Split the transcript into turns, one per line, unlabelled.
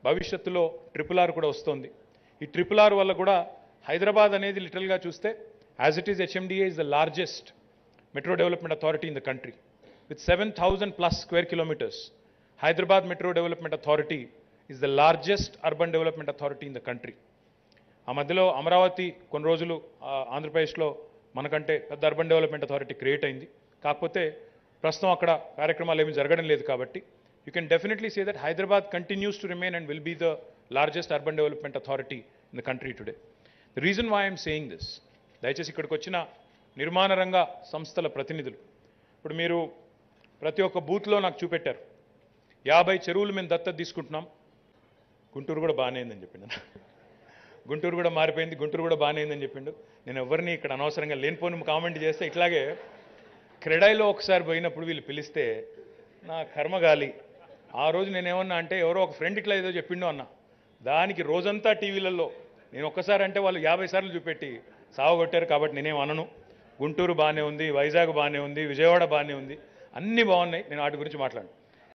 భవిష్యత్తులో triple R కూడా వస్తుంది ఈ ట్రిపుల్ ఆర్ వల్ల కూడా హైదరాబాద్ అనేది లిటరల్గా చూస్తే as it is HMDA is the largest metro development authority in the country with seven thousand plus square kilometres Hyderabad metro development authority is the largest urban development authority in the country ఆ మధ్యలో అమరావతి కొన్ని రోజులు ఆ, ఆంధ్రప్రదేశ్లో మనకంటే పెద్ద urban development authority create అయింది కాకపోతే ప్రస్తుతం అక్కడ కార్యక్రమాలు ఏమీ జరగడం లేదు కాబట్టి you can definitely say that Hyderabad continues to remain and will be the largest urban development authority in the country today the reason why I'm saying this దయచేసి ఇక్కడికి వచ్చిన నిర్మాణ రంగ సంస్థల ప్రతినిధులు ఇప్పుడు మీరు ప్రతి ఒక్క బూత్లో నాకు చూపెట్టారు యాభై చెరువులు మేము దత్తత తీసుకుంటున్నాం గుంటూరు కూడా బాగానే అయిందని చెప్పిండు గుంటూరు కూడా మారిపోయింది గుంటూరు కూడా బాగానే అయిందని చెప్పిండు నేను ఎవరిని ఇక్కడ అనవసరంగా లేనిపోని కామెంట్ చేస్తే ఇట్లాగే క్రెడాయిలో ఒకసారి పోయినప్పుడు వీళ్ళు పిలిస్తే నా కర్మగాలి ఆ రోజు నేనేమన్నా అంటే ఎవరో ఒక ఫ్రెండ్ ఇట్లా ఏదో చెప్పిండు అన్న దానికి రోజంతా టీవీలలో నేను ఒక్కసారి అంటే వాళ్ళు యాభై సార్లు చూపెట్టి సావగొట్టారు కాబట్టి నేనేం అనను గుంటూరు బాగానే ఉంది వైజాగ్ బాగానే ఉంది విజయవాడ బాగానే ఉంది అన్నీ బాగున్నాయి నేను వాటి గురించి మాట్లాడను